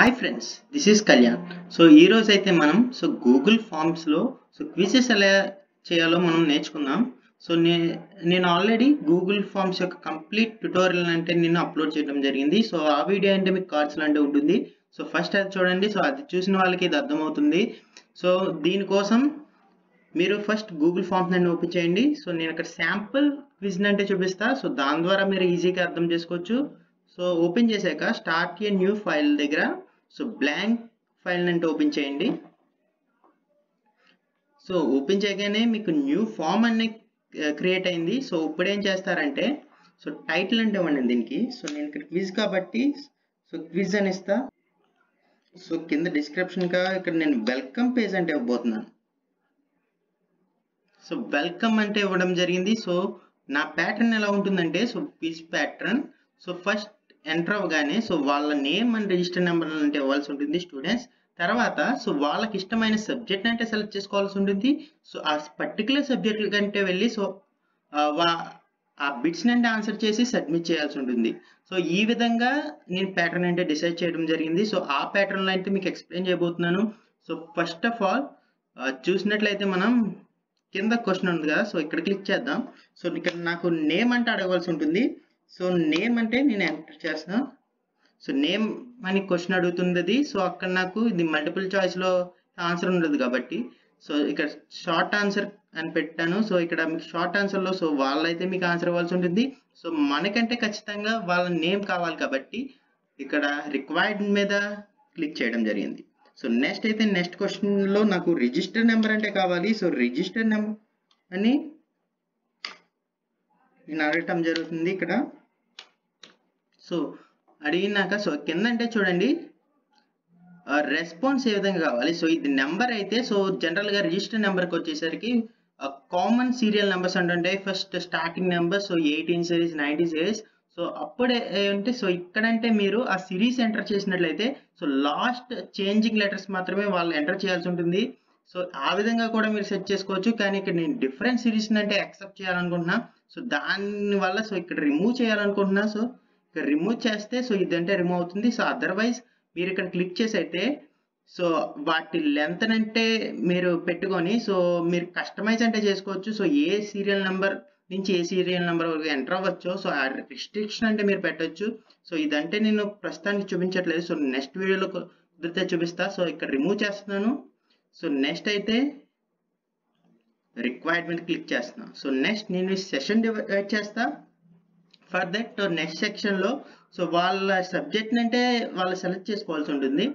hi friends this is Kalyan so ఈ రోజు అయితే మనం సో గూగుల్ ఫామ్స్లో సో క్విజెస్ ఎలా చేయాలో మనం నేర్చుకుందాం సో నే నేను ఆల్రెడీ గూగుల్ ఫామ్స్ యొక్క కంప్లీట్ ట్యుటోరియల్ అంటే నేను అప్లోడ్ చేయడం జరిగింది సో ఆ వీడియో అంటే మీకు కార్డ్స్ లాంటి ఉంటుంది సో ఫస్ట్ అది చూడండి సో అది చూసిన వాళ్ళకి ఇది అర్థమవుతుంది సో దీనికోసం మీరు ఫస్ట్ గూగుల్ ఫామ్స్ అని ఓపెన్ చేయండి సో నేను ఇక్కడ శాంపుల్ క్విజ్ అంటే చూపిస్తా సో దాని ద్వారా మీరు ఈజీగా అర్థం చేసుకోవచ్చు సో ఓపెన్ చేశాక స్టార్ట్ ఏ న్యూ ఫైల్ దగ్గర సో బ్లాంక్ ఫైల్ అంటే ఓపెన్ చేయండి సో ఓపెన్ చేయగానే మీకు న్యూ ఫామ్ అనే క్రియేట్ అయింది సో ఇప్పుడు ఏం చేస్తారంటే సో టైటిల్ అంటే ఇవ్వండి దీనికి సో నేను ఇక్కడ క్విజ్ కాబట్టి సో క్విజ్ అని ఇస్తా సో కింద డిస్క్రిప్షన్గా ఇక్కడ నేను వెల్కమ్ పేజ్ అంటే ఇవ్వబోతున్నాను సో వెల్కమ్ అంటే ఇవ్వడం జరిగింది సో నా ప్యాటర్న్ ఎలా ఉంటుందంటే so quiz pattern so first enter అవ్వగానే సో వాళ్ళ నేమ్ అండ్ రిజిస్టర్ నెంబర్ అంటే ఇవ్వాల్సి ఉంటుంది స్టూడెంట్స్ తర్వాత సో వాళ్ళకి ఇష్టమైన సబ్జెక్ట్ అంటే సెలెక్ట్ చేసుకోవాల్సి ఉంటుంది సో ఆ పర్టికులర్ సబ్జెక్ట్ కంటే వెళ్ళి సో ఆ బిట్స్ అంటే ఆన్సర్ చేసి సబ్మిట్ చేయాల్సి ఉంటుంది సో ఈ విధంగా నేను ప్యాటర్న్ అంటే డిసైడ్ చేయడం జరిగింది సో ఆ ప్యాటర్న్లో అయితే మీకు ఎక్స్ప్లెయిన్ చేయబోతున్నాను సో ఫస్ట్ ఆఫ్ ఆల్ చూసినట్లయితే మనం కింద క్వశ్చన్ ఉంది కదా సో ఇక్కడ క్లిక్ చేద్దాం సో ఇక్కడ నాకు నేమ్ అంటే అడగవలసి ఉంటుంది సో నేమ్ అంటే నేను ఎంటర్ చేస్తాను సో నేమ్ అని క్వశ్చన్ అడుగుతుంది సో అక్కడ నాకు ఇది మల్టిపుల్ చాయిస్లో ఆన్సర్ ఉండదు కాబట్టి సో ఇక్కడ షార్ట్ ఆన్సర్ అని పెట్టాను సో ఇక్కడ మీకు షార్ట్ ఆన్సర్లో సో వాళ్ళైతే మీకు ఆన్సర్ ఇవ్వాల్సి ఉంటుంది సో మనకంటే ఖచ్చితంగా వాళ్ళ నేమ్ కావాలి కాబట్టి ఇక్కడ రిక్వైర్డ్ మీద క్లిక్ చేయడం జరిగింది సో నెక్స్ట్ అయితే నెక్స్ట్ క్వశ్చన్లో నాకు రిజిస్టర్ నెంబర్ అంటే కావాలి సో రిజిస్టర్ నెంబర్ అని నేను అడగటం జరుగుతుంది ఇక్కడ సో అడిగినాక సో కింద అంటే చూడండి రెస్పాన్స్ ఏ విధంగా కావాలి సో ఇది నెంబర్ అయితే సో జనరల్గా రిజిస్టర్ నెంబర్కి వచ్చేసరికి కామన్ సీరియల్ నెంబర్స్ అంటే first starting number so eighteen series nineteen series so అప్పుడే అంటే సో ఇక్కడంటే మీరు ఆ సిరీస్ ఎంటర్ చేసినట్లయితే సో లాస్ట్ చేంజింగ్ లెటర్స్ మాత్రమే వాళ్ళు ఎంటర్ చేయాల్సి ఉంటుంది సో ఆ విధంగా కూడా మీరు సెట్ చేసుకోవచ్చు కానీ ఇక్కడ నేను డిఫరెంట్ సిరీస్ అంటే యాక్సెప్ట్ చేయాలనుకుంటున్నా సో దాని వల్ల సో ఇక్కడ రిమూవ్ చేయాలనుకుంటున్నా సో ఇక్కడ రిమూవ్ చేస్తే సో ఇదంటే రిమూవ్ అవుతుంది సో అదర్వైజ్ మీరు ఇక్కడ క్లిక్ చేసి అయితే సో వాటి లెంత్ అంటే మీరు పెట్టుకొని సో మీరు కస్టమైజ్ అంటే చేసుకోవచ్చు సో ఏ సీరియల్ నెంబర్ నుంచి ఏ సీరియల్ నెంబర్ వరకు ఎంటర్ అవ్వచ్చు సో ఆ రిస్ట్రిక్షన్ అంటే మీరు పెట్టవచ్చు సో ఇదంటే నేను ప్రస్తుతానికి చూపించట్లేదు సో నెక్స్ట్ వీడియోలో కుదిరితే చూపిస్తా సో ఇక్కడ రిమూవ్ చేస్తున్నాను సో నెక్స్ట్ అయితే రిక్వైర్మెంట్ క్లిక్ చేస్తున్నాను సో నెక్స్ట్ నేను సెషన్ డివైడ్ చేస్తా ఫర్ దట్ నెక్స్ట్ సెక్షన్లో సో వాళ్ళ సబ్జెక్ట్ అంటే వాళ్ళు సెలెక్ట్ చేసుకోవాల్సి ఉంటుంది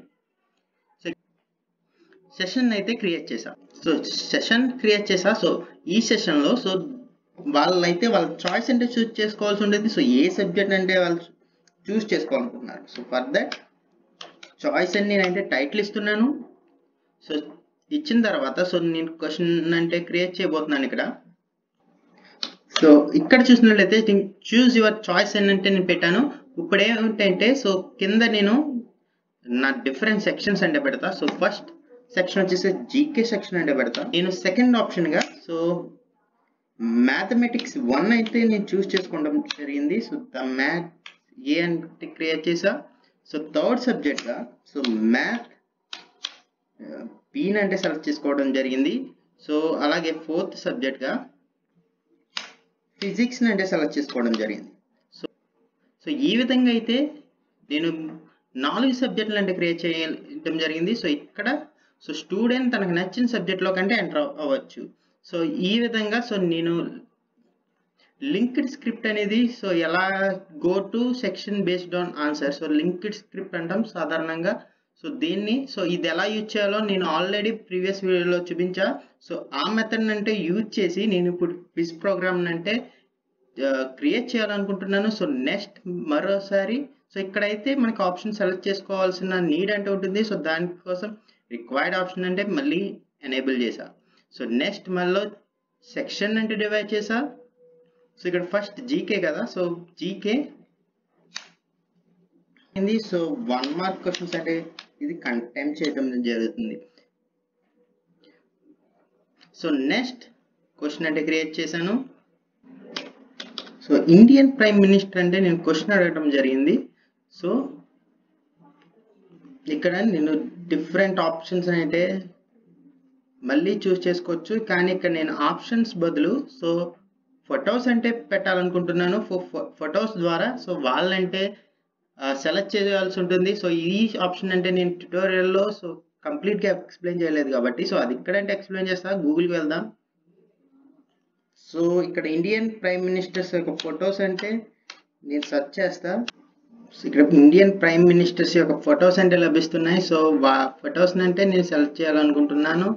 సెషన్ అయితే క్రియేట్ చేసా సో సెషన్ క్రియేట్ చేసా సో ఈ సెషన్లో సో వాళ్ళైతే వాళ్ళ చాయిస్ అంటే చూస్ చేసుకోవాల్సి ఉంటుంది సో ఏ సబ్జెక్ట్ అంటే వాళ్ళు చూస్ చేసుకోవాలనుకుంటున్నారు సో ఫర్ దట్ చాయిస్ అని నేనైతే టైటిల్ ఇస్తున్నాను సో ఇచ్చిన తర్వాత సో నేను క్వశ్చన్ అంటే క్రియేట్ చేయబోతున్నాను ఇక్కడ సో ఇక్కడ చూసినట్లయితే చూస్ యువర్ చాయిస్ అని అంటే నేను పెట్టాను ఇప్పుడు ఏమిటంటే సో కింద నేను నా డిఫరెంట్ సెక్షన్స్ అంటే పెడతా సో ఫస్ట్ సెక్షన్ వచ్చేసి జీకే సెక్షన్ అంటే పెడతా నేను సెకండ్ ఆప్షన్గా సో మ్యాథమెటిక్స్ వన్ అయితే నేను చూస్ చేసుకోవడం జరిగింది సో ద మ్యాథ్ ఏ అంటే క్రియేట్ చేసా సో థర్డ్ సబ్జెక్ట్గా సో మ్యాథ్ బీన్ అంటే సెలెక్ట్ చేసుకోవడం జరిగింది సో అలాగే ఫోర్త్ సబ్జెక్ట్గా ఫిజిక్స్ అంటే సెలెక్ట్ చేసుకోవడం జరిగింది సో సో ఈ విధంగా అయితే నేను నాలుగు సబ్జెక్టులు అంటే క్రియేట్ చేయడం జరిగింది సో ఇక్కడ సో స్టూడెంట్ తనకు నచ్చిన సబ్జెక్ట్లో కంటే ఎంటర్ అవ్వచ్చు సో ఈ విధంగా సో నేను లింక్డ్ స్క్రిప్ట్ అనేది సో ఎలా go to section based on answer so linked script అంటాం సాధారణంగా సో దీన్ని సో ఇది ఎలా యూజ్ చేయాలో నేను ఆల్రెడీ ప్రీవియస్ వీడియోలో చూపించా సో ఆ మెథడ్ అంటే యూజ్ చేసి నేను ఇప్పుడు క్విజ్ ప్రోగ్రామ్ అంటే క్రియేట్ చేయాలనుకుంటున్నాను సో నెక్స్ట్ మరోసారి సో ఇక్కడైతే మనకి ఆప్షన్ సెలెక్ట్ చేసుకోవాల్సిన నీడ్ అంటే ఉంటుంది సో దానికోసం రిక్వైర్డ్ ఆప్షన్ అంటే మళ్ళీ ఎనేబుల్ చేసా సో నెక్స్ట్ మళ్ళీ సెక్షన్ అంటే డివైడ్ చేసా సో ఇక్కడ ఫస్ట్ జీకే కదా so GK so one mark questions అంటే ఇది కంటెంట్ చేయడం జరుగుతుంది సో నెక్స్ట్ క్వశ్చన్ అంటే క్రియేట్ చేశాను సో ఇండియన్ ప్రైమ్ మినిస్టర్ అంటే నేను క్వశ్చన్ అడగడం జరిగింది సో ఇక్కడ నేను డిఫరెంట్ ఆప్షన్స్ అయితే మళ్ళీ చూస్ చేసుకోవచ్చు కానీ ఇక్కడ నేను ఆప్షన్స్ బదులు సో ఫొటోస్ అంటే పెట్టాలనుకుంటున్నాను ఫొటోస్ ద్వారా సో వాళ్ళంటే సెలెక్ట్ చేయాల్సి ఉంటుంది సో ఈ ఆప్షన్ అంటే నేను ట్యూటోరియల్లో సో కంప్లీట్గా ఎక్స్ప్లెయిన్ చేయలేదు కాబట్టి సో అది ఇక్కడంటే ఎక్స్ప్లెయిన్ చేస్తా గూగుల్కి వెళ్దాం సో ఇక్కడ ఇండియన్ ప్రైమ్ మినిస్టర్స్ యొక్క ఫొటోస్ అంటే నేను సెర్చ్ చేస్తా సో ఇక్కడ ఇండియన్ ప్రైమ్ మినిస్టర్స్ యొక్క ఫొటోస్ అంటే లభిస్తున్నాయి సో వా ఫొటోస్ అంటే నేను సెలెక్ట్ చేయాలనుకుంటున్నాను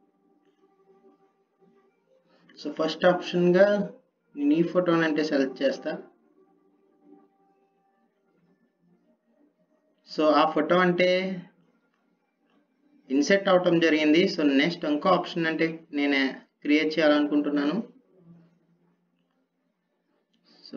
సో ఫస్ట్ ఆప్షన్గా నేను ఈ ఫోటోని అంటే సెలెక్ట్ చేస్తా సో ఆ ఫోటో అంటే ఇన్సెట్ అవటం జరిగింది సో నెక్స్ట్ ఇంకో ఆప్షన్ అంటే నేను క్రియేట్ చేయాలనుకుంటున్నాను సో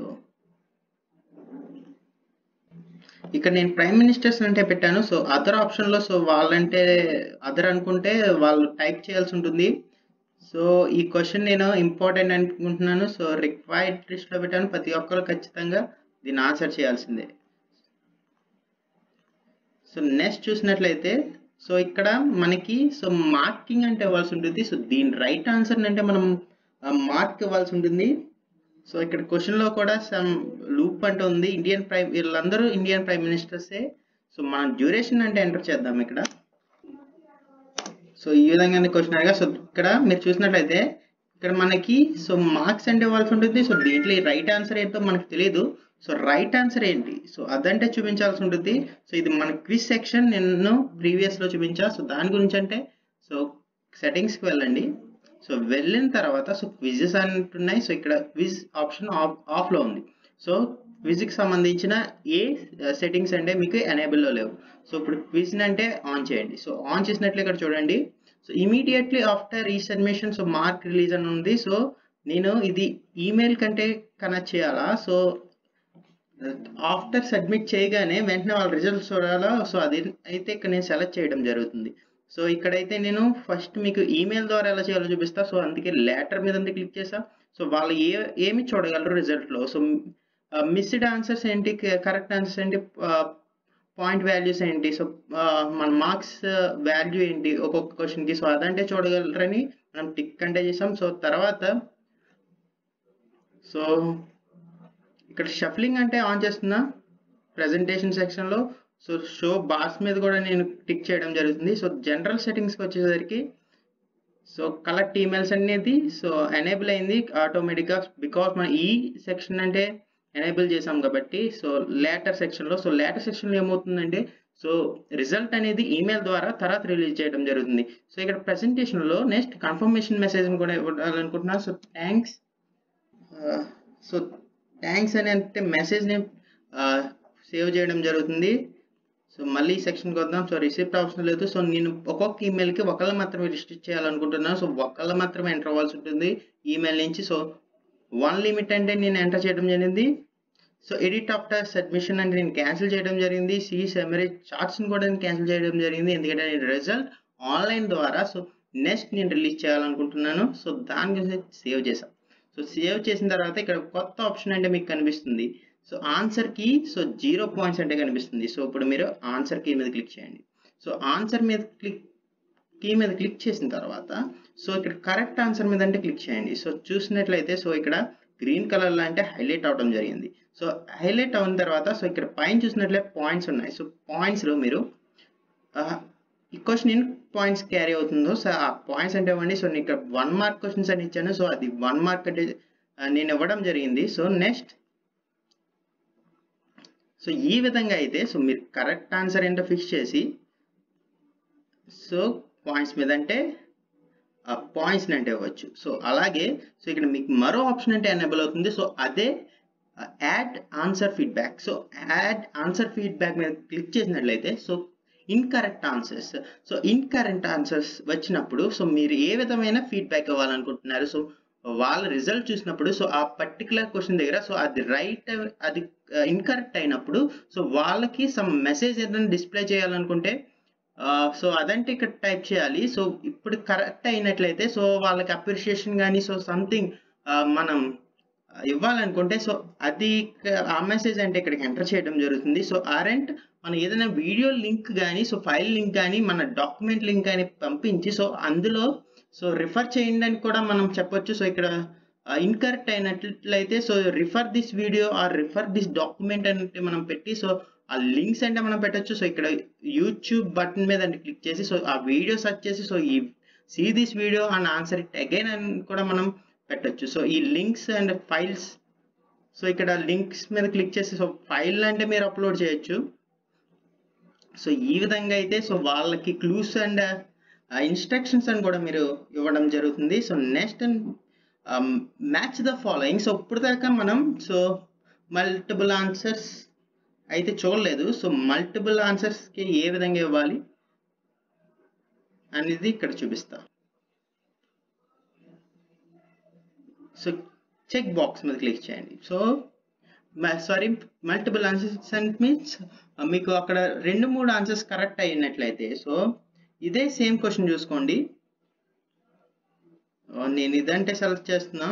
ఇక్కడ నేను ప్రైమ్ మినిస్టర్స్ అంటే పెట్టాను సో అదర్ ఆప్షన్లో సో వాళ్ళంటే అదర్ అనుకుంటే వాళ్ళు టైప్ చేయాల్సి ఉంటుంది సో ఈ క్వశ్చన్ నేను ఇంపార్టెంట్ అనుకుంటున్నాను సో రిక్వైర్డ్ లిస్ట్లో పెట్టాను ప్రతి ఒక్కరు ఖచ్చితంగా దీన్ని ఆన్సర్ చేయాల్సిందే సో నెక్స్ట్ చూసినట్లయితే సో ఇక్కడ మనకి సో మార్కింగ్ అంటే ఇవ్వాల్సి ఉంటుంది సో దీని రైట్ ఆన్సర్ అంటే మనం మార్క్ ఇవ్వాల్సి ఉంటుంది సో ఇక్కడ క్వశ్చన్లో కూడా సమ్ లూప్ అంటే ఉంది ఇండియన్ ప్రైమ్ వీళ్ళందరూ ఇండియన్ ప్రైమ్ మినిస్టర్సే సో మనం డ్యూరేషన్ అంటే ఎంటర్ చేద్దాం ఇక్కడ సో ఈ విధంగా క్వశ్చన్ అడిగా సో ఇక్కడ మీరు చూసినట్లయితే ఇక్కడ మనకి సో మార్క్స్ అంటే ఇవ్వాల్సి ఉంటుంది సో దీంట్లో రైట్ ఆన్సర్ ఏంటో మనకు తెలియదు సో రైట్ ఆన్సర్ ఏంటి సో అదంటే చూపించాల్సి ఉంటుంది సో ఇది మన క్విజ్ సెక్షన్ నేను ప్రీవియస్లో చూపించా సో దాని గురించి అంటే సో సెట్టింగ్స్కి వెళ్ళండి సో వెళ్ళిన తర్వాత సో క్విజెస్ అంటున్నాయి సో ఇక్కడ క్విజ్ ఆప్షన్ ఆఫ్ ఆఫ్లో ఉంది సో క్విజ్కి సంబంధించిన ఏ సెట్టింగ్స్ అంటే మీకు ఎనేబుల్లో లేవు సో ఇప్పుడు క్విజ్ అంటే ఆన్ చేయండి సో ఆన్ చేసినట్లు ఇక్కడ చూడండి సో ఇమీడియట్లీ ఆఫ్టర్ ఈ సబ్మిషన్ సో మార్క్ రిలీజ్ అని ఉంది సో నేను ఇది ఈమెయిల్ కంటే కనెక్ట్ చేయాలా సో ఆఫ్టర్ సబ్మిట్ చేయగానే వెంటనే వాళ్ళ రిజల్ట్స్ చూడాలా సో అది అయితే ఇక్కడ నేను సెలెక్ట్ చేయడం జరుగుతుంది సో ఇక్కడైతే నేను ఫస్ట్ మీకు ఈమెయిల్ ద్వారా ఎలా చేయాలో చూపిస్తా సో అందుకే లెటర్ మీద అంతా క్లిక్ చేసా సో వాళ్ళు ఏ ఏమి చూడగలరు రిజల్ట్లో సో మిస్డ్ ఆన్సర్స్ ఏంటి కరెక్ట్ ఆన్సర్స్ ఏంటి పాయింట్ వాల్యూస్ ఏంటి సో మన మార్క్స్ వాల్యూ ఏంటి ఒక్కొక్క క్వశ్చన్కి సో అదంటే చూడగలరని మనం టిక్ అంటే చేసాం సో తర్వాత సో ఇక్కడ షఫ్లింగ్ అంటే ఆన్ చేస్తున్నా ప్రజెంటేషన్ సెక్షన్లో సో షో బార్స్ మీద కూడా నేను టిక్ చేయడం జరుగుతుంది సో జనరల్ సెట్టింగ్స్కి వచ్చేసరికి సో కలెక్ట్ ఈమెయిల్స్ అనేది సో ఎనేబుల్ అయింది ఆటోమేటిక్గా బికాస్ మన ఈ సెక్షన్ అంటే ఎనేబుల్ చేసాం కాబట్టి సో లేటర్ సెక్షన్లో సో లేటర్ సెక్షన్లో ఏమవుతుందంటే సో రిజల్ట్ అనేది ఈమెయిల్ ద్వారా తర్వాత రిలీజ్ చేయడం జరుగుతుంది సో ఇక్కడ ప్రజెంటేషన్లో నెక్స్ట్ కన్ఫర్మేషన్ మెసేజ్ని కూడా ఇవ్వాలనుకుంటున్నాను సో థ్యాంక్స్ సో థ్యాంక్స్ అని అంటే మెసేజ్ని సేవ్ చేయడం జరుగుతుంది సో మళ్ళీ సెక్షన్కి వద్దాం సో రిసిప్ట్ ఆప్షన్ లేదు సో నేను ఒక్కొక్క ఈమెయిల్కి ఒకళ్ళు మాత్రమే రిస్ట్రిక్ట్ చేయాలనుకుంటున్నాను సో ఒకళ్ళు మాత్రమే ఎంటర్ అవ్వాల్సి ఉంటుంది ఈమెయిల్ నుంచి సో వన్ లిమిట్ అంటే నేను ఎంటర్ చేయడం జరిగింది సో ఎడిట్ ఆఫ్టర్ సబ్మిషన్ అంటే నేను క్యాన్సిల్ చేయడం జరిగింది సి సెమరీ చార్ట్స్ని కూడా నేను క్యాన్సిల్ చేయడం జరిగింది ఎందుకంటే నేను రిజల్ట్ ఆన్లైన్ ద్వారా సో నెక్స్ట్ నేను రిలీజ్ చేయాలనుకుంటున్నాను సో దాని గురించి సేవ్ చేశాను సో సేవ్ చేసిన తర్వాత ఇక్కడ కొత్త ఆప్షన్ అంటే మీకు కనిపిస్తుంది సో ఆన్సర్ కి సో జీరో పాయింట్స్ అంటే కనిపిస్తుంది సో ఇప్పుడు మీరు ఆన్సర్ కీ మీద క్లిక్ చేయండి సో ఆన్సర్ మీద క్లిక్ కీ మీద క్లిక్ చేసిన తర్వాత సో ఇక్కడ కరెక్ట్ ఆన్సర్ మీద అంటే క్లిక్ చేయండి సో చూసినట్లయితే సో ఇక్కడ గ్రీన్ కలర్లో అంటే హైలైట్ అవడం జరిగింది సో హైలైట్ అయిన తర్వాత సో ఇక్కడ పైన చూసినట్లయితే పాయింట్స్ ఉన్నాయి సో పాయింట్స్లో మీరు ఈ క్వశ్చన్ ఎన్ని పాయింట్స్ క్యారీ అవుతుందో సో ఆ పాయింట్స్ అంటే ఇవ్వండి సో నేను ఇక్కడ వన్ మార్క్ క్వశ్చన్స్ అని ఇచ్చాను సో అది వన్ మార్క్ అంటే నేను ఇవ్వడం జరిగింది సో నెక్స్ట్ సో ఈ విధంగా అయితే సో మీరు కరెక్ట్ ఆన్సర్ ఏంటో ఫిక్స్ చేసి సో పాయింట్స్ మీద అంటే పాయింట్స్ని అంటే ఇవ్వచ్చు సో అలాగే సో ఇక్కడ మీకు మరో ఆప్షన్ అంటే ఎనేబుల్ అవుతుంది సో అదే add answer feedback so add answer feedback మీద క్లిక్ చేసినట్లయితే so incorrect answers so incorrect answers వచ్చినప్పుడు సో మీరు ఏ విధమైన ఫీడ్బ్యాక్ ఇవ్వాలనుకుంటున్నారు సో వాళ్ళ రిజల్ట్ చూసినప్పుడు సో ఆ పర్టికులర్ క్వశ్చన్ దగ్గర సో అది రైట్ అది ఇన్కరెక్ట్ అయినప్పుడు సో వాళ్ళకి సమ్ మెసేజ్ ఏదైనా డిస్ప్లే చేయాలనుకుంటే సో అదంటే ఇక్కడ టైప్ చేయాలి సో ఇప్పుడు కరెక్ట్ అయినట్లయితే సో వాళ్ళకి అప్రిషియేషన్ కానీ సో సంథింగ్ మనం ఇవ్వాలనుకుంటే సో అది ఇక్క- ఆ మెసేజ్ అంటే ఇక్కడికి ఎంటర్ చేయడం జరుగుతుంది సో ఆరెంట్ మనం ఏదైనా వీడియో లింక్ కానీ సో ఫైల్ లింక్ కానీ మన డాక్యుమెంట్ లింక్ కానీ పంపించి సో అందులో సో రిఫర్ చేయండి అని కూడా మనం చెప్పొచ్చు సో ఇక్కడ ఇన్కరెక్ట్ అయినట్లయితే so refer this video or refer this document అంటే మనం పెట్టి సో ఆ లింక్స్ అంటే మనం పెట్టొచ్చు సో ఇక్కడ యూట్యూబ్ బటన్ మీద అంటే క్లిక్ చేసి సో ఆ వీడియో సెర్చ్ చేసి సో ఈ see this video and answer it again అని కూడా మనం పెట్టొచ్చు సో ఈ లింక్స్ అండ్ ఫైల్స్ సో ఇక్కడ లింక్స్ మీద క్లిక్ చేసి సో ఫైల్ అంటే మీరు అప్లోడ్ చేయొచ్చు సో ఈ విధంగా అయితే సో వాళ్ళకి క్లూస్ అండ్ ఇన్స్ట్రక్షన్స్ అని కూడా మీరు ఇవ్వడం జరుగుతుంది so next match the following so ఇప్పుడు దాకా మనం సో మల్టిపుల్ ఆన్సర్స్ అయితే చూడలేదు సో మల్టిపుల్ ఆన్సర్స్కి ఏ విధంగా ఇవ్వాలి అనేది ఇక్కడ చూపిస్తా సో చెక్ బాక్స్ మీద క్లిక్ చేయండి so sorry multiple answers and means మీకు అక్కడ రెండు మూడు ఆన్సర్స్ కరెక్ట్ అయినట్లయితే సో ఇదే సేమ్ క్వశ్చన్ చూసుకోండి ఆ, నేను ఇదంటే సెలెక్ట్ చేస్తున్నా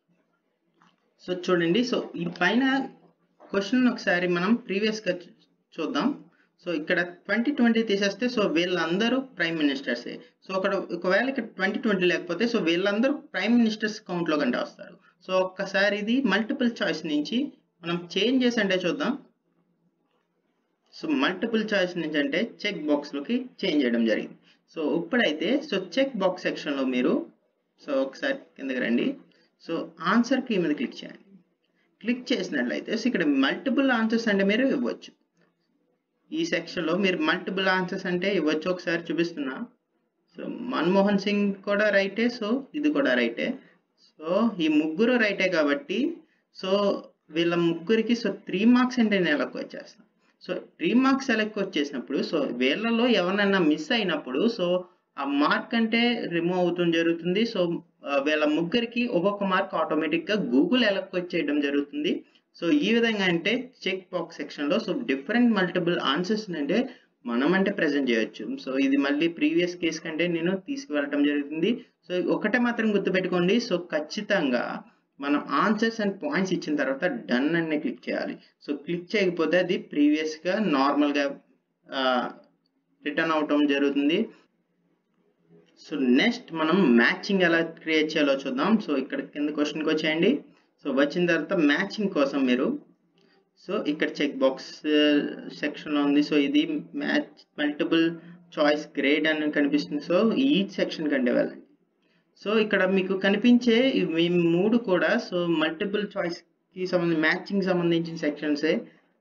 సో చూడండి సో ఈ పైన క్వశ్చన్ ఒకసారి మనం ప్రీవియస్గా చూద్దాం సో ఇక్కడ ట్వంటీ ట్వంటీ తీసేస్తే సో వీళ్ళందరూ ప్రైమ్ మినిస్టర్సే సో అక్కడ ఒకవేళ ఇక్కడ ట్వంటీ ట్వంటీ లేకపోతే సో వీళ్ళందరూ ప్రైమ్ మినిస్టర్స్ కౌంట్లో కంటే వస్తారు సో ఒక్కసారి ఇది మల్టిపుల్ చాయిస్ నుంచి మనం చేంజ్ చేసి అంటే చూద్దాం సో మల్టిపుల్ చాయిస్ నుంచి అంటే చెక్ బాక్స్లోకి చేంజ్ చేయడం జరిగింది సో ఇప్పుడైతే సో చెక్ బాక్స్ సెక్షన్లో మీరు సో ఒకసారి కిందకి రండి సో ఆన్సర్ కీ మీద క్లిక్ చేయండి క్లిక్ చేసినట్లయితే సో ఇక్కడ మల్టిపుల్ ఆన్సర్స్ అంటే మీరు ఇవ్వచ్చు ఈ సెక్షన్లో మీరు మల్టిపుల్ ఆన్సర్స్ అంటే ఇవ్వచ్చు ఒకసారి చూపిస్తున్నా సో మన్మోహన్ సింగ్ కూడా రైటే సో ఇది కూడా రైటే సో ఈ ముగ్గురు రైటే కాబట్టి సో వీళ్ళ ముగ్గురికి సో త్రీ మార్క్స్ అంటే నేను ఎలక్ట్ వచ్చేస్తాను సో త్రీ మార్క్స్ సెలెక్ట్ వచ్చేసినప్పుడు సో వీళ్ళలో ఎవరినైనా మిస్ అయినప్పుడు సో ఆ మార్క్ అంటే రిమూవ్ అవుతుంది జరుగుతుంది సో ఆ, వీళ్ళ ముగ్గురికి ఒక్కొక్క మార్క్ ఆటోమేటిక్గా గూగుల్ ఎలక్ట్ వచ్చేయడం జరుగుతుంది సో ఈ విధంగా అంటే చెక్ బాక్స్ సెక్షన్లో సో డిఫరెంట్ మల్టిపుల్ ఆన్సర్స్ అంటే మనం అంటే ప్రజెంట్ చేయొచ్చు సో ఇది మళ్ళీ ప్రీవియస్ కేస్ కంటే నేను తీసుకువెళ్ళటం జరుగుతుంది సో ఒకటే మాత్రం గుర్తుపెట్టుకోండి సో ఖచ్చితంగా మనం ఆన్సర్స్ అండ్ పాయింట్స్ ఇచ్చిన తర్వాత డన్ అనే క్లిక్ చేయాలి సో క్లిక్ చేయకపోతే అది ప్రీవియస్గా నార్మల్గా రిటర్న్ అవటం జరుగుతుంది సో నెక్స్ట్ మనం మ్యాచింగ్ ఎలా క్రియేట్ చేయాలో చూద్దాం సో ఇక్కడ కింద క్వశ్చన్కి వచ్చేయండి సో వచ్చిన తర్వాత మ్యాచింగ్ కోసం మీరు సో ఇక్కడ చెక్ బాక్స్ సెక్షన్లో ఉంది సో ఇది మ్యాచ్ మల్టిపుల్ చాయిస్ గ్రేడ్ అని కనిపిస్తుంది సో ఈ సెక్షన్ కంటే వెళ్ళండి సో ఇక్కడ మీకు కనిపించే ఇవి మూడు కూడా సో మల్టిపుల్ చాయిస్కి సంబంధించి మ్యాచింగ్ సంబంధించిన సెక్షన్సే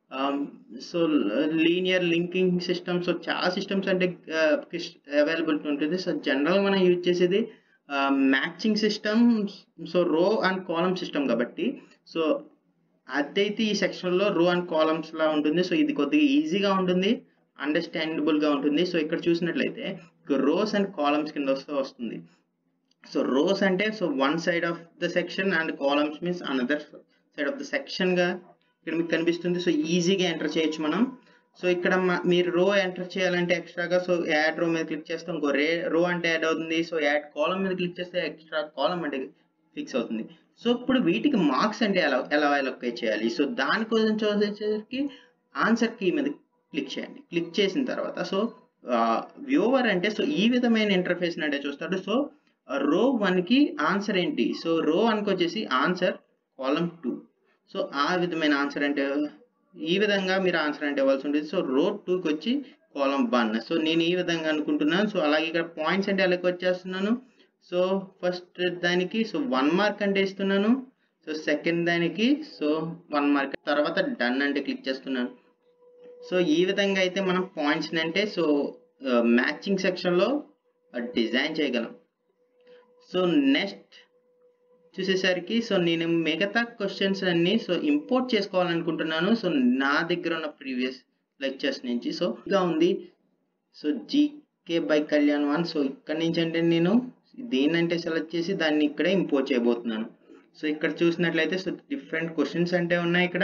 so linear linking system so చాలా సిస్టమ్స్ అంటే అవైలబిలిటీ ఉంటుంది సో జనరల్ మనం యూజ్ చేసేది matching system so row and column system కాబట్టి సో అదైతే ఈ సెక్షన్లో రో అండ్ కాలమ్స్ లా ఉంటుంది సో ఇది కొద్దిగా ఈజీగా ఉంటుంది అండర్స్టాండబుల్గా ఉంటుంది సో ఇక్కడ చూసినట్లయితే రోస్ అండ్ కాలమ్స్ కింద వస్తూ వస్తుంది సో రోస్ అంటే so one side of the section and columns means another side of the సెక్షన్గా ఇక్కడ మీకు కనిపిస్తుంది సో ఈజీగా ఎంటర్ చేయొచ్చు మనం సో ఇక్కడ మ- మీరు రో ఎంటర్ చేయాలంటే ఎక్స్ట్రాగా సో యాడ్ రో మీద క్లిక్ చేస్తే ఇంకో రే రో అంటే యాడ్ అవుతుంది సో యాడ్ కాలం మీద క్లిక్ చేస్తే ఎక్స్ట్రా కాలం అంటే ఫిక్స్ అవుతుంది సో ఇప్పుడు వీటికి మార్క్స్ అంటే ఎలా ఎలా అలొకేట్ చేయాలి సో దానికోసం చూసేసరికి ఆన్సర్ కీ మీద క్లిక్ చేయండి క్లిక్ చేసిన తర్వాత సో వ్యూవర్ అంటే సో ఈ విధమైన ఇంటర్ఫేస్ అంటే చూస్తాడు సో రో కి ఆన్సర్ ఏంటి సో రో వన్కి వచ్చేసి ఆన్సర్ కాలం టూ సో ఆ విధమైన ఆన్సర్ అంటే ఈ విధంగా మీరు ఆన్సర్ అంటే ఇవ్వాల్సి ఉంటుంది సో రో టూకి వచ్చి కాలం వన్ సో నేను ఈ విధంగా అనుకుంటున్నాను సో అలాగే ఇక్కడ పాయింట్స్ అంటే అలాగే వచ్చేస్తున్నాను సో ఫస్ట్ దానికి సో వన్ మార్క్ అంటే ఇస్తున్నాను సో సెకండ్ దానికి సో వన్ మార్క్ తర్వాత డన్ అంటే క్లిక్ చేస్తున్నాను సో ఈ విధంగా అయితే మనం పాయింట్స్ అంటే సో మ్యాచింగ్ సెక్షన్లో డిజైన్ చేయగలం సో నెక్స్ట్ చూసేసరికి సో నేను మిగతా క్వశ్చన్స్ అన్ని సో ఇంపోర్ట్ చేసుకోవాలనుకుంటున్నాను సో నా దగ్గర ఉన్న ప్రీవియస్ లెక్చర్స్ నుంచి సో ఇంకా ఉంది so GK by Kalyan one so ఇక్కడ నుంచి అంటే నేను దేనంటే సెలెక్ట్ చేసి దాన్ని ఇక్కడే ఇంపోర్ట్ చేయబోతున్నాను సో ఇక్కడ చూసినట్లయితే సో డిఫరెంట్ క్వశ్చన్స్ అంటే ఉన్నాయి ఇక్కడ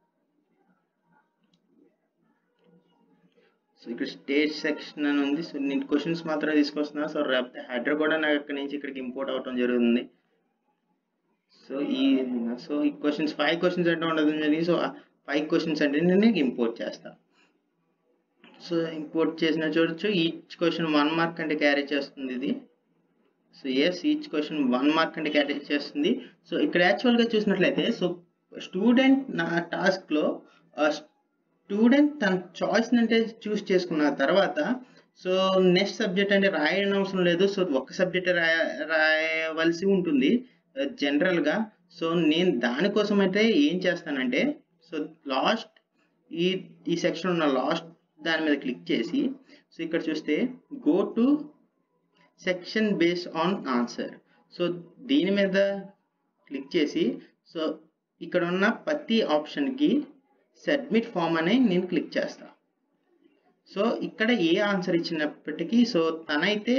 సో ఇక్కడ స్టేట్ సెక్షన్ అని ఉంది సో నేను క్వశ్చన్స్ మాత్రమే తీసుకొస్తున్నా సో హెడర్ కూడా నాకు ఇక్కడ నుంచి ఇక్కడికి ఇంపోర్ట్ అవటం జరుగుతుంది సో ఈ సో ఈ క్వశ్చన్స్ ఫైవ్ క్వశ్చన్స్ అంటే ఉండదు జరిగింది సో ఫైవ్ క్వశ్చన్స్ అంటే నేను ఇంపోర్ట్ చేస్తాను సో ఇంపోర్ట్ చేసిన చూడొచ్చు ఈచ్ క్వశ్చన్ వన్ మార్క్ అంటే క్యారీ చేస్తుంది ఇది so as each question one mark అంటే క్యారీ చేస్తుంది సో ఇక్కడ యాక్చువల్గా చూసినట్లయితే సో స్టూడెంట్ నా టాస్క్లో స్టూడెంట్ తన చాయిస్ అంటే చూస్ చేసుకున్న తర్వాత సో నెక్స్ట్ సబ్జెక్ట్ అంటే రాయడం అవసరం లేదు సో ఒక సబ్జెక్ట్ రాయ రాయవలసి ఉంటుంది జనరల్గా సో నేను దానికోసం అయితే ఏం చేస్తానంటే సో లాస్ట్ ఈ ఈ సెక్షన్ ఉన్న లాస్ట్ దాని మీద క్లిక్ చేసి సో ఇక్కడ చూస్తే go to section based on answer so దీని మీద క్లిక్ చేసి సో ఇక్కడ ఉన్న ప్రతి ఆప్షన్కి సబ్మిట్ ఫామ్ అని నేను క్లిక్ చేస్తా సో ఇక్కడ ఏ ఆన్సర్ ఇచ్చినప్పటికీ సో తనైతే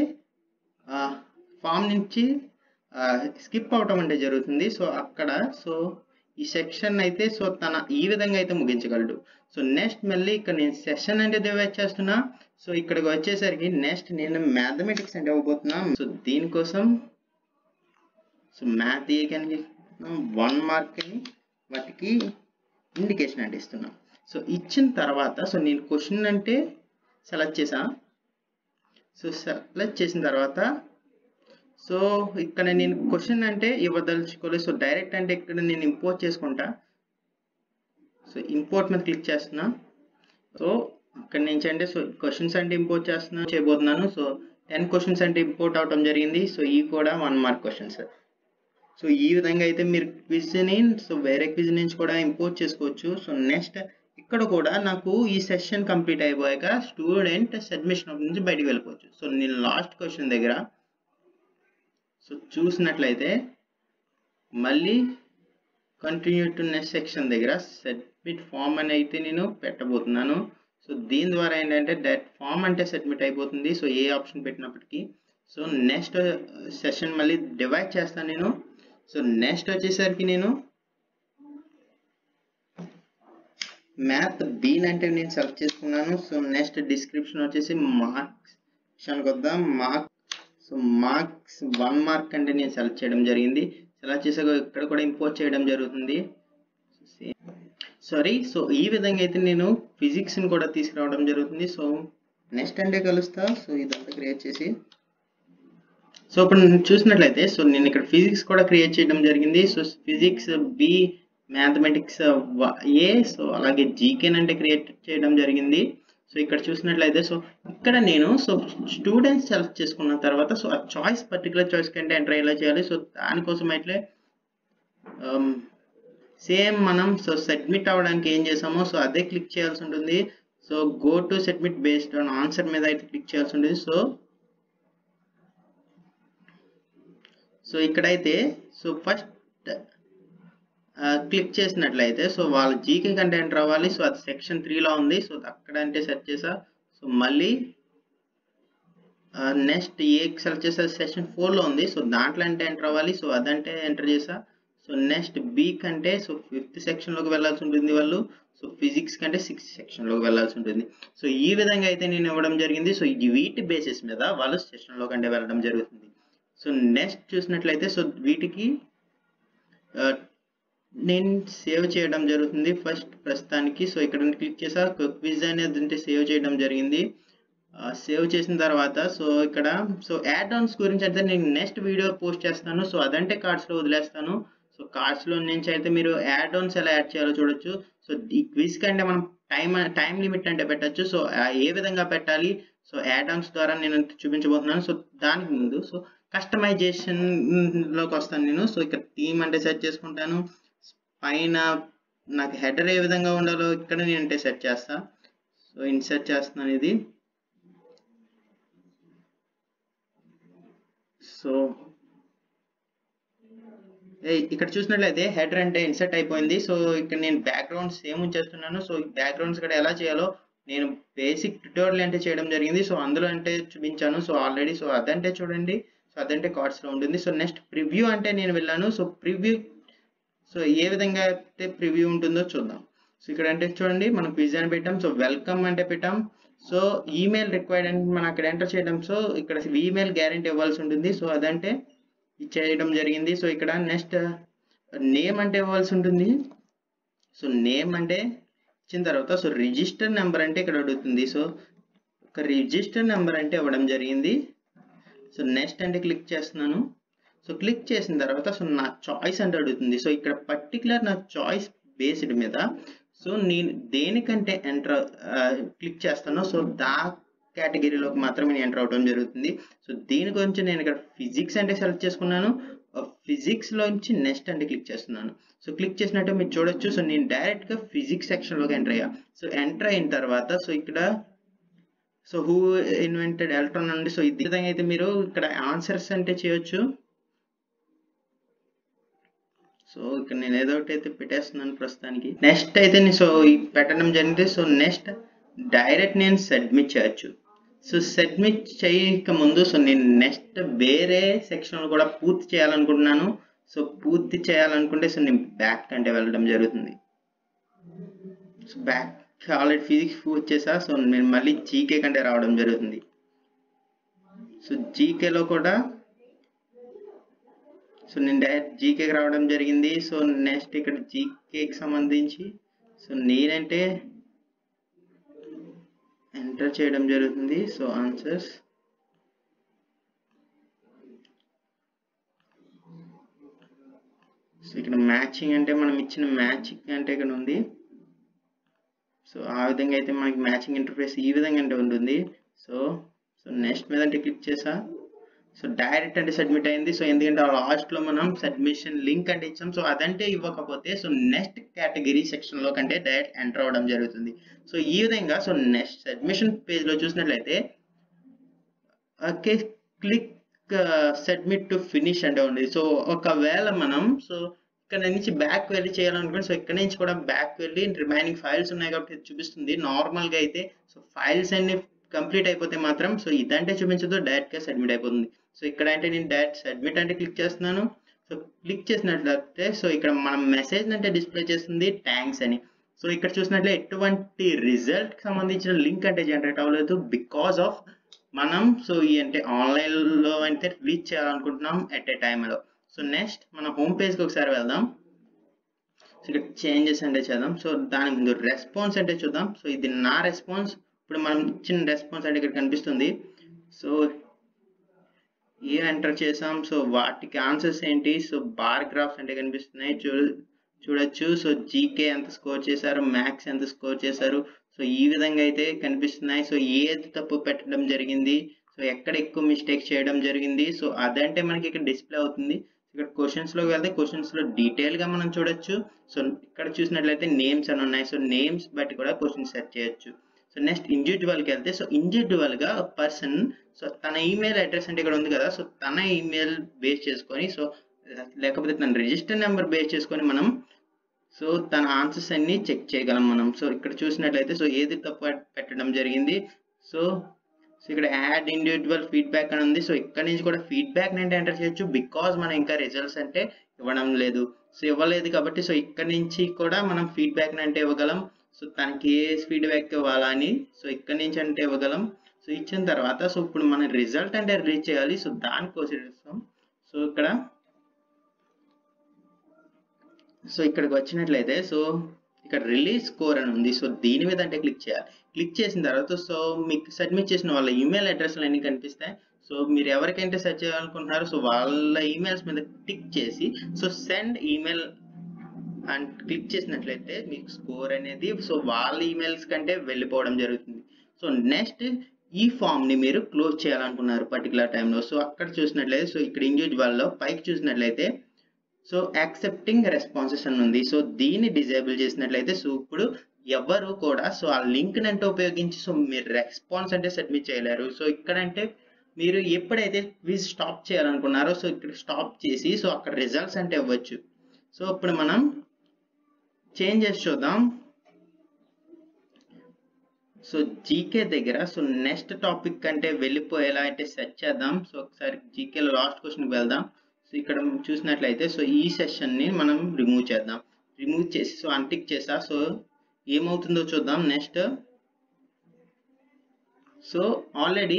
ఫామ్ నుంచి స్కిప్ అవటం అంటే జరుగుతుంది సో అక్కడ సో ఈ సెక్షన్ అయితే సో తన ఈ విధంగా అయితే ముగించగలడు సో నెక్స్ట్ మళ్ళీ ఇక్కడ నేను సెషన్ అంటే డివైడ్ చేస్తున్నా సో ఇక్కడికి వచ్చేసరికి నెక్స్ట్ నేను మ్యాథమెటిక్స్ అంటే ఇవ్వబోతున్నా సో దీనికోసం సో మ్యాథ్ కానీ వన్ మార్క్ అని వాటికి ఇండికేషన్ అంటే ఇస్తున్నాం సో ఇచ్చిన తర్వాత సో నేను క్వశ్చన్ అంటే సెలెక్ట్ చేసా సో సెలెక్ట్ చేసిన తర్వాత సో ఇక్కడ నేను క్వశ్చన్ అంటే ఇవ్వదలుచుకోలేదు సో డైరెక్ట్ అంటే ఇక్కడ నేను ఇంపోర్ట్ చేసుకుంటా సో ఇంపోర్ట్ మీద క్లిక్ చేస్తున్నా సో ఇక్కడ నుంచి అంటే సో క్వశ్చన్స్ అంటే ఇంపోర్ట్ చేస్తున్నా చేయబోతున్నాను సో టెన్ క్వశ్చన్స్ అంటే ఇంపోర్ట్ అవడం జరిగింది సో ఈ కూడా వన్ మార్క్ క్వశ్చన్స్ సో ఈ విధంగా అయితే మీరు క్విజ్ని సో వేరే క్విజ్ నుంచి కూడా ఇంపోర్ట్ చేసుకోవచ్చు సో నెక్స్ట్ ఇక్కడ కూడా నాకు ఈ సెషన్ కంప్లీట్ అయిపోయాక స్టూడెంట్ సబ్మిషన్ నుంచి బయటికి వెళ్ళిపోవచ్చు సో నేను లాస్ట్ క్వశ్చన్ దగ్గర సో చూసినట్లయితే మళ్ళీ కంటిన్యూ టు నెక్స్ట్ సెక్షన్ దగ్గర సబ్మిట్ ఫామ్ అని అయితే నేను పెట్టబోతున్నాను సో దీని ద్వారా ఏంటంటే డైరెక్ట్ ఫామ్ అంటే సబ్మిట్ అయిపోతుంది సో ఏ ఆప్షన్ పెట్టినప్పటికీ సో నెక్స్ట్ సెషన్ మళ్ళీ డివైడ్ చేస్తాను నేను సో నెక్స్ట్ వచ్చేసరికి నేను మ్యాథ్ బీన్ అంటే నేను సెలెక్ట్ చేసుకున్నాను సో నెక్స్ట్ డిస్క్రిప్షన్ వచ్చేసి మార్క్స్ విషయానికి వద్దాం mark so marks one mark అంటే నేను సెలెక్ట్ చేయడం జరిగింది సెలెక్ట్ చేసాక ఇక్కడ కూడా ఇంపోర్ట్ చేయడం జరుగుతుంది సారీ సో ఈ విధంగా అయితే నేను ఫిజిక్స్ని కూడా తీసుకురావడం జరుగుతుంది సో నెక్స్ట్ అంటే కలుస్తా సో ఇదంతా క్రియేట్ చేసి సో ఇప్పుడు నేను చూసినట్లయితే సో నేను ఇక్కడ ఫిజిక్స్ కూడా క్రియేట్ చేయడం జరిగింది so physics B mathematics A so అలాగే జీకేన్ అంటే క్రియేట్ చేయడం జరిగింది సో ఇక్కడ చూసినట్లయితే సో ఇక్కడ నేను సో స్టూడెంట్స్ సెలెక్ట్ చేసుకున్న తర్వాత సో ఆ చాయిస్ పర్టికులర్ చాయిస్ కంటే ఎంటర్ ఎలా చేయాలి సో దానికోసం అయితే సేమ్ మనం సో సబ్మిట్ అవ్వడానికి ఏం చేసామో సో అదే క్లిక్ చేయాల్సి ఉంటుంది so go to submit based on answer మీద అయితే క్లిక్ చేయాల్సి ఉంటుంది సో సో ఇక్కడైతే సో ఫస్ట్ క్లిక్ చేసినట్లయితే సో వాళ్ళ జీకే కంటే ఎంటర్ అవ్వాలి సో అది సెక్షన్ త్రీలో ఉంది సో అక్కడ అంటే సెర్చ్ చేసా సో మళ్ళీ నెక్స్ట్ ఏ సెలెక్ట్ చేసా సెక్షన్ ఫోర్లో ఉంది సో దాంట్లో అంటే ఎంటర్ అవ్వాలి సో అదంటే ఎంటర్ చేసా సో నెక్స్ట్ బీ కంటే సో ఫిఫ్త్ సెక్షన్లోకి వెళ్ళాల్సి ఉంటుంది వాళ్ళు సో ఫిజిక్స్ కంటే సిక్స్త్ సెక్షన్లోకి వెళ్ళాల్సి ఉంటుంది సో ఈ విధంగా అయితే నేను ఇవ్వడం జరిగింది సో ఈ వీటి బేసిస్ మీద వాళ్ళు సెషన్లో కంటే వెళ్ళడం జరుగుతుంది సో నెక్స్ట్ చూసినట్లయితే సో వీటికి నేను సేవ్ చేయడం జరుగుతుంది ఫస్ట్ ప్రస్తుతానికి సో ఇక్కడ క్లిక్ చేసా క్విజ్ అనేది అంటే సేవ్ చేయడం జరిగింది సేవ్ చేసిన తర్వాత సో ఇక్కడ సో యాడ్ ఆన్స్ గురించి అయితే నేను నెక్స్ట్ వీడియో పోస్ట్ చేస్తాను సో అదంటే కార్డ్స్లో వదిలేస్తాను సో కార్డ్స్లో నుంచి అయితే మీరు యాడ్ ఆన్స్ ఎలా యాడ్ చేయాలో చూడొచ్చు సో ఈ క్విజ్ కంటే మనం టైం టైం లిమిట్ అంటే పెట్టచ్చు సో ఏ విధంగా పెట్టాలి సో యాడ్ ఆన్స్ ద్వారా నేను చూపించబోతున్నాను సో దానికి ముందు సో కస్టమైజేషన్లోకి వస్తాను నేను సో ఇక్కడ థీమ్ అంటే సెట్ చేసుకుంటాను పైన నాకు హెడర్ ఏ విధంగా ఉండాలో ఇక్కడ నేను అంటే సెట్ చేస్తా సో ఇన్సర్ట్ చేస్తున్నాను ఇది సో ఇక్కడ చూసినట్లయితే హెడర్ అంటే ఇన్సర్ట్ అయిపోయింది సో ఇక్కడ నేను బ్యాక్గ్రౌండ్ సేమ్ ఉంచేస్తున్నాను సో ఈ బ్యాక్గ్రౌండ్స్ ఇక్కడ ఎలా చేయాలో నేను బేసిక్ ట్యూటోరియల్ అంటే చేయడం జరిగింది సో అందులో అంటే చూపించాను సో ఆల్రెడీ సో అదంటే చూడండి సో అదంటే కార్డ్స్లో ఉంటుంది సో నెక్స్ట్ ప్రివ్యూ అంటే నేను వెళ్ళాను సో ప్రివ్యూ సో ఏ విధంగా అయితే ప్రివ్యూ ఉంటుందో చూద్దాం సో ఇక్కడ అంటే చూడండి మనం క్విజ్ అని పెట్టాం సో వెల్కమ్ అంటే పెట్టాం సో ఈమెయిల్ రిక్వైర్డ్ అంటే మనం అక్కడ ఎంటర్ చేయడం సో ఇక్కడ ఈమెయిల్ గ్యారెంటీ ఇవ్వాల్సి ఉంటుంది సో అదంటే చేయడం జరిగింది సో ఇక్కడ నెక్స్ట్ నేమ్ అంటే ఇవ్వాల్సి ఉంటుంది సో నేమ్ అంటే ఇచ్చిన తర్వాత సో రిజిస్టర్ నెంబర్ అంటే ఇక్కడ అడుగుతుంది సో ఒక రిజిస్టర్ నెంబర్ అంటే ఇవ్వడం జరిగింది సో నెక్స్ట్ అంటే క్లిక్ చేస్తున్నాను సో క్లిక్ చేసిన తర్వాత సో నా చాయిస్ అంటే అడుగుతుంది సో ఇక్కడ పర్టికులర్ నా చాయిస్ బేస్డ్ మీద సో నేను దేనికంటే ఎంటర్ క్లిక్ చేస్తానో సో దా కేటగిరీలోకి మాత్రమే నేను ఎంటర్ అవడం జరుగుతుంది సో దీని గురించి నేను ఇక్కడ ఫిజిక్స్ అంటే సెలెక్ట్ చేసుకున్నాను ఫిజిక్స్ లోంచి నెక్స్ట్ అంటే క్లిక్ చేస్తున్నాను సో క్లిక్ చేసినట్టు మీరు చూడొచ్చు సో నేను డైరెక్ట్ గా ఫిజిక్స్ సెక్షన్ లోకి ఎంటర్ అయ్యా సో ఎంటర్ అయిన తర్వాత సో ఇక్కడ సో హూ ఇన్వెంటెడ్ ఎలక్ట్రాన్ అండి సో ఇది విధంగా అయితే మీరు ఇక్కడ ఆన్సర్స్ అంటే చేయొచ్చు సో ఇక్కడ నేను ఏదో ఒకటి అయితే పెట్టేస్తున్నాను ప్రస్తుతానికి నెక్స్ట్ అయితే నేను సో ఈ పెట్టడం జరిగింది సో నెక్స్ట్ డైరెక్ట్ నేను సబ్మిట్ చేయొచ్చు సో సబ్మిట్ చేయక ముందు సో నేను నెక్స్ట్ వేరే సెక్షన్ కూడా పూర్తి చేయాలనుకుంటున్నాను సో పూర్తి చేయాలనుకుంటే సో నేను బ్యాక్ అంటే వెళ్ళడం జరుగుతుంది సో బ్యాక్ ఆల్రెడీ ఫిజిక్స్ పూర్తి చేసా సో నేను మళ్ళీ జీకే కంటే రావడం జరుగుతుంది సో జీకేలో కూడా సో నేను డైరెక్ట్ జీకేకి రావడం జరిగింది సో నెక్స్ట్ ఇక్కడ జీకేకి సంబంధించి సో నేనంటే ఎంటర్ చేయడం జరుగుతుంది సో ఆన్సర్స్ సో ఇక్కడ మ్యాచింగ్ అంటే మనం ఇచ్చిన మ్యాచింగ్ అంటే ఇక్కడ ఉంది సో ఆ విధంగా అయితే మనకి మ్యాచింగ్ ఇంటర్ఫేస్ ఈ విధంగా అంటే ఉంటుంది సో సో నెక్స్ట్ మీద అంటే క్లిక్ చేసా సో డైరెక్ట్ అంటే సబ్మిట్ అయింది సో ఎందుకంటే లాస్ట్ లో మనం సబ్మిషన్ లింక్ అంటే ఇచ్చాం సో అదంటే ఇవ్వకపోతే సో నెక్స్ట్ కేటగిరీ సెక్షన్ లో కంటే డైరెక్ట్ ఎంటర్ అవ్వడం జరుగుతుంది సో ఈ విధంగా సో నెక్స్ట్ సబ్మిషన్ పేజ్ లో చూసినట్లయితే okay click submit to finish అంటే ఉంది సో ఒకవేళ మనం సో ఇక్కడ నుంచి బ్యాక్ వెళ్ళి చేయాలనుకోండి సో ఇక్కడ నుంచి కూడా బ్యాక్ వెళ్ళి రిమైనింగ్ ఫైల్స్ ఉన్నాయి కాబట్టి ఇది చూపిస్తుంది నార్మల్ గా అయితే సో ఫైల్స్ అన్ని కంప్లీట్ అయిపోతే మాత్రం సో ఇదంటే చూపించదు డైరెక్ట్ గా సబ్మిట్ అయిపోతుంది సో ఇక్కడ అంటే నేను డైరెక్ట్ సబ్మిట్ అంటే క్లిక్ చేస్తున్నాను సో క్లిక్ చేసినట్లయితే సో ఇక్కడ మనం మెసేజ్ అంటే డిస్ప్లే చేస్తుంది థ్యాంక్స్ అని సో ఇక్కడ చూసినట్లే ఎటువంటి రిజల్ట్ సంబంధించిన లింక్ అంటే జనరేట్ అవ్వలేదు బికాస్ ఆఫ్ మనం సో ఈ అంటే ఆన్లైన్ లో అయితే రీచ్ చేయాలనుకుంటున్నాం ఎట్ ఏ టైంలో సో నెక్స్ట్ మన హోమ్ పేజ్కి ఒకసారి వెళ్దాం సో ఇక్కడ చేంజెస్ అంటే చేద్దాం సో దాని ముందు రెస్పాన్స్ అంటే చూద్దాం సో ఇది నా రెస్పాన్స్ ఇప్పుడు మనం ఇచ్చిన రెస్పాన్స్ అంటే ఇక్కడ కనిపిస్తుంది సో ఏ ఎంటర్ చేసాం సో వాటికి ఆన్సర్స్ ఏంటి సో బార్ గ్రాఫ్స్ అంటే కనిపిస్తున్నాయి చూ చూడొచ్చు సో జీకే ఎంత స్కోర్ చేశారు మ్యాథ్స్ ఎంత స్కోర్ చేశారు సో ఈ విధంగా అయితే కనిపిస్తున్నాయి సో ఏది తప్పు పెట్టడం జరిగింది సో ఎక్కడ ఎక్కువ మిస్టేక్ చేయడం జరిగింది సో అదంటే మనకి ఇక్కడ డిస్ప్లే అవుతుంది ఇక్కడ క్వశ్చన్స్ లోకి వెళ్తే క్వశ్చన్స్ లో డీటెయిల్ గా మనం చూడొచ్చు సో ఇక్కడ చూసినట్లయితే నేమ్స్ అని ఉన్నాయి సో నేమ్స్ బట్టి కూడా క్వశ్చన్ సెట్ చేయొచ్చు సో నెక్స్ట్ ఇండివిజువల్ కి వెళ్తే సో ఇండివిజువల్ గా పర్సన్ సో తన ఈమెయిల్ అడ్రస్ అంటే ఇక్కడ ఉంది కదా సో తన ఈమెయిల్ బేస్ చేసుకొని సో లేకపోతే తన రిజిస్టర్ నెంబర్ బేస్ చేసుకొని మనం సో తన ఆన్సర్స్ అన్ని చెక్ చేయగలం మనం సో ఇక్కడ చూసినట్లయితే సో ఏది తప్పు పెట్టడం జరిగింది సో సో ఇక్కడ యాడ్ ఇండివిజువల్ ఫీడ్బ్యాక్ అని ఉంది సో ఇక్కడ నుంచి కూడా ఫీడ్బ్యాక్ అంటే ఎంటర్ చేయొచ్చు బికాజ్ మనం ఇంకా రిజల్ట్స్ అంటే ఇవ్వడం లేదు సో ఇవ్వలేదు కాబట్టి సో ఇక్కడ నుంచి కూడా మనం ఫీడ్బ్యాక్ అంటే ఇవ్వగలం సో తనకి ఏ ఫీడ్బ్యాక్ ఇవ్వాలా అని సో ఇక్కడ నుంచి అంటే ఇవ్వగలం సో ఇచ్చిన తర్వాత సో ఇప్పుడు మన రిజల్ట్ అంటే రీచ్ చేయాలి సో దానికోసం సో ఇక్కడ సో ఇక్కడికి వచ్చినట్లయితే సో ఇక్కడ రిలీజ్ స్కోర్ అని ఉంది సో దీని మీద అంటే క్లిక్ చేయాలి క్లిక్ చేసిన తర్వాత సో మీకు సబ్మిట్ చేసిన వాళ్ళ ఈమెయిల్ అడ్రస్లు అన్ని కనిపిస్తాయి సో మీరు ఎవరికైతే సెర్చ్ చేయాలనుకుంటున్నారో సో వాళ్ళ ఈమెయిల్స్ మీద క్లిక్ చేసి so send email and click చేసినట్లయితే మీకు స్కోర్ అనేది సో వాళ్ళ ఈమెయిల్స్ కంటే వెళ్ళిపోవడం జరుగుతుంది సో నెక్స్ట్ ఈ ఫామ్ ని మీరు క్లోజ్ చేయాలనుకున్నారు పర్టికులర్ టైంలో సో అక్కడ చూసినట్లయితే సో ఇక్కడ ఇండివిజువల్లో పైకి చూసినట్లయితే సో యాక్సెప్టింగ్ రెస్పాన్సెస్ అని ఉంది సో దీన్ని డిజేబుల్ చేసినట్లయితే సో ఇప్పుడు ఎవరు కూడా సో ఆ లింక్ అంటే ఉపయోగించి సో మీరు రెస్పాన్స్ అంటే సబ్మిట్ చేయలేరు సో ఇక్కడంటే మీరు ఎప్పుడైతే క్విజ్ స్టాప్ చేయాలనుకున్నారో సో ఇక్కడ స్టాప్ చేసి సో అక్కడ రిజల్ట్స్ అంటే ఇవ్వచ్చు సో ఇప్పుడు మనం చేంజెస్ చూద్దాం సో జీకే దగ్గర సో నెక్స్ట్ టాపిక్ కంటే వెళ్ళిపోయేలా అయితే సెర్చ్ చేద్దాం సో ఒకసారి జీకేలో లాస్ట్ క్వశ్చన్కి వెళ్దాం సో ఇక్కడ చూసినట్లయితే సో ఈ సెషన్ని మనం రిమూవ్ చేద్దాం రిమూవ్ చేసి సో అన్టిక్ చేసా సో ఏమవుతుందో చూద్దాం నెక్స్ట్ సో ఆల్రెడీ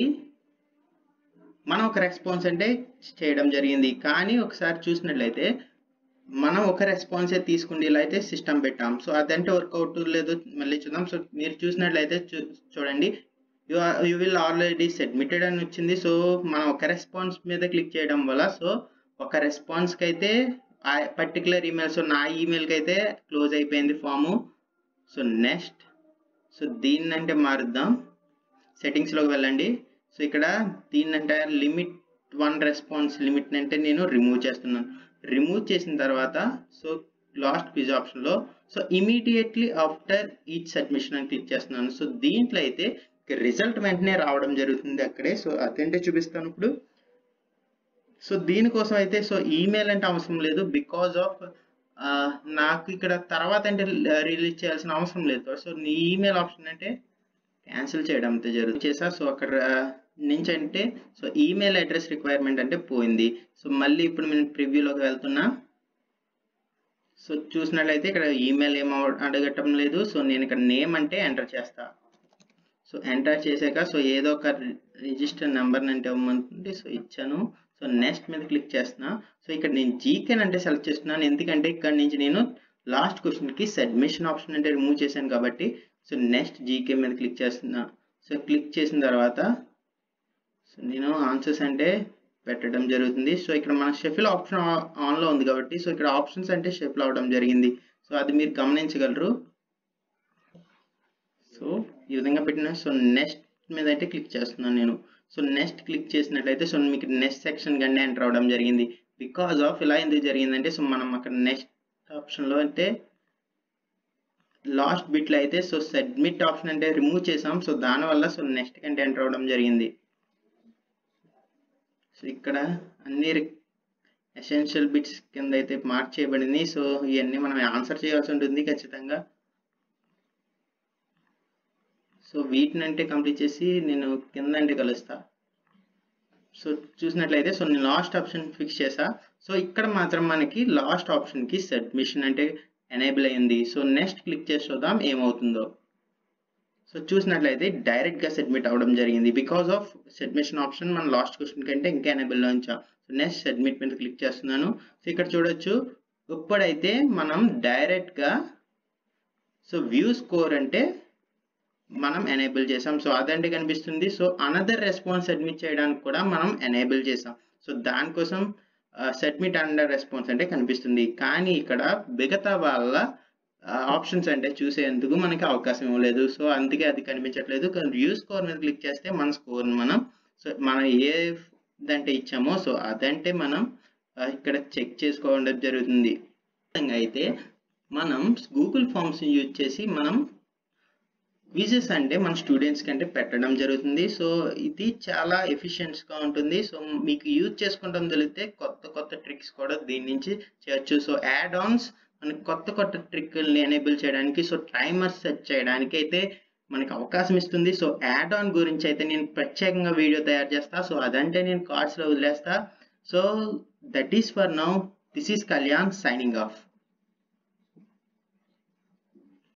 మనం ఒక రెస్పాన్స్ అంటే చేయడం జరిగింది కానీ ఒకసారి చూసినట్లయితే మనం ఒక రెస్పాన్సే తీసుకుంటే ఇలా అయితే సిస్టమ్ పెట్టాం సో అదంటే వర్కౌట్ లేదు మళ్ళీ చూద్దాం సో మీరు చూసినట్లయితే చూ- చూడండి you you will already submitted అని వచ్చింది సో మనం ఒక రెస్పాన్స్ మీద క్లిక్ చేయడం వల్ల సో ఒక రెస్పాన్స్కి అయితే ఆ పర్టికులర్ ఈమెయిల్ సో నా ఈమెయిల్కి అయితే క్లోజ్ అయిపోయింది ఫాము సో నెక్స్ట్ సో దీన్ని అంటే మారుద్దాం సెట్టింగ్స్లోకి వెళ్ళండి సో ఇక్కడ దీన్ని అంటే లిమిట్ వన్ రెస్పాన్స్ లిమిట్ అంటే నేను రిమూవ్ చేస్తున్నాను రిమూవ్ చేసిన తర్వాత సో లాస్ట్ క్విజ్ ఆప్షన్లో so immediately after each submission అని క్లిక్ చేస్తున్నాను సో దీంట్లో అయితే రిజల్ట్ వెంటనే రావడం జరుగుతుంది అక్కడే సో అదేంటే చూపిస్తాను ఇప్పుడు సో దీనికోసం అయితే సో ఈమెయిల్ అంటే అవసరం లేదు బికాజ్ ఆఫ్ నాకు ఇక్కడ తర్వాత అంటే రిలీజ్ చేయాల్సిన అవసరం లేదు సో నీ ఈమెయిల్ ఆప్షన్ అంటే క్యాన్సిల్ చేయడం అయితే జరుగుతుంది చేసా సో అక్కడ నుంచి అంటే సో ఈమెయిల్ అడ్రస్ రిక్వైర్మెంట్ అంటే పోయింది సో మళ్ళీ ఇప్పుడు నేను ప్రివ్యూలోకి వెళ్తున్నా సో చూసినట్లయితే ఇక్కడ ఈమెయిల్ ఏం అవ- అడగటం లేదు సో నేను ఇక్కడ నేమ్ అంటే ఎంటర్ చేస్తా సో ఎంటర్ చేశాక సో ఏదో ఒక రిజిస్టర్ నెంబర్ అంటే ఇవ్వమంటుంది సో ఇచ్చాను సో నెక్స్ట్ మీద క్లిక్ చేస్తున్నా సో ఇక్కడ నేను జీకెన్ అంటే సెలెక్ట్ చేస్తున్నాను ఎందుకంటే ఇక్కడ నుంచి నేను లాస్ట్ క్వశ్చన్కి సబ్మిషన్ ఆప్షన్ అంటే రిమూవ్ చేశాను కాబట్టి సో నెక్స్ట్ జీకే మీద క్లిక్ చేస్తున్నా సో క్లిక్ చేసిన తర్వాత సో నేను ఆన్సర్స్ అంటే పెట్టడం జరుగుతుంది సో ఇక్కడ మన షెఫిల్ ఆప్షన్ ఆన్లో ఉంది కాబట్టి సో ఇక్కడ ఆప్షన్స్ అంటే షెఫిల్ అవడం జరిగింది సో అది మీరు గమనించగలరు సో ఈ విధంగా పెట్టిన సో నెక్స్ట్ మీద అయితే క్లిక్ చేస్తున్నాను నేను సో నెక్స్ట్ క్లిక్ చేసినట్లయితే సో మీకు నెక్స్ట్ సెక్షన్ కంటే ఎంటర్ అవడం జరిగింది బికాజ్ ఆఫ్ ఇలా ఎందుకు జరిగిందంటే సో మనం అక్కడ నెక్స్ట్ ఆప్షన్లో అంటే లాస్ట్ బిట్లో అయితే సో సబ్మిట్ ఆప్షన్ అంటే రిమూవ్ చేసాం సో దానివల్ల సో నెక్స్ట్ కంటే ఎంటర్ అవడం జరిగింది సో ఇక్కడ అన్ని ఎసెన్షియల్ బిట్స్ కింద అయితే మార్క్ చేయబడింది సో ఇవన్నీ మనం ఆన్సర్ చేయాల్సి ఉంటుంది ఖచ్చితంగా సో వీటిని అంటే కంప్లీట్ చేసి నేను కింద అంటే కలుస్తా సో చూసినట్లయితే సో నేను లాస్ట్ ఆప్షన్ ఫిక్స్ చేసా సో ఇక్కడ మాత్రం మనకి లాస్ట్ ఆప్షన్కి సబ్మిషన్ అంటే ఎనేబుల్ అయింది సో నెక్స్ట్ క్లిక్ చేసి చూద్దాం ఏమవుతుందో సో చూసినట్లయితే డైరెక్ట్గా సబ్మిట్ అవ్వడం జరిగింది బికాస్ ఆఫ్ సబ్మిషన్ ఆప్షన్ మన లాస్ట్ క్వశ్చన్ కంటే ఇంకా ఎనేబుల్లో ఉంచాం సో నెక్స్ట్ సబ్మిట్ మీద క్లిక్ చేస్తున్నాను సో ఇక్కడ చూడొచ్చు ఇప్పుడైతే మనం డైరెక్ట్గా సో వ్యూ స్కోర్ అంటే మనం ఎనేబుల్ చేసాం సో అదంటే కనిపిస్తుంది సో అనదర్ రెస్పాన్స్ సబ్మిట్ చేయడానికి కూడా మనం ఎనేబుల్ చేసాం సో దానికోసం సబ్మిట్ అండర్ రెస్పాన్స్ అంటే కనిపిస్తుంది కానీ ఇక్కడ మిగతా వాళ్ళ ఆప్షన్స్ అంటే చూసేందుకు మనకి అవకాశం ఇవ్వలేదు సో అందుకే అది కనిపించట్లేదు కానీ వ్యూ స్కోర్ మీద క్లిక్ చేస్తే మన స్కోర్ మనం సో మనం ఏ దంటే ఇచ్చామో సో అదంటే మనం ఆ, ఇక్కడ చెక్ చేసుకోవడం జరుగుతుంది విధంగా అయితే మనం గూగుల్ ఫామ్స్ యూజ్ చేసి మనం క్విజెస్ అంటే మన స్టూడెంట్స్ కంటే పెట్టడం జరుగుతుంది సో ఇది చాలా ఎఫిషియెంట్స్గా ఉంటుంది సో మీకు యూజ్ చేసుకుంటాం తెలిస్తే కొత్త కొత్త ట్రిక్స్ కూడా దీని నుంచి చేయొచ్చు సో యాడ్ ఆన్స్ మనకి కొత్త కొత్త ట్రిక్ని ఎనేబుల్ చేయడానికి సో టైమర్ సెట్ చేయడానికి అయితే మనకి అవకాశం ఇస్తుంది సో యాడ్ ఆన్ గురించి అయితే నేను ప్రత్యేకంగా వీడియో తయారు చేస్తా సో అదంటే నేను కార్డ్స్లో వదిలేస్తా so that is for now this is Kalyan signing of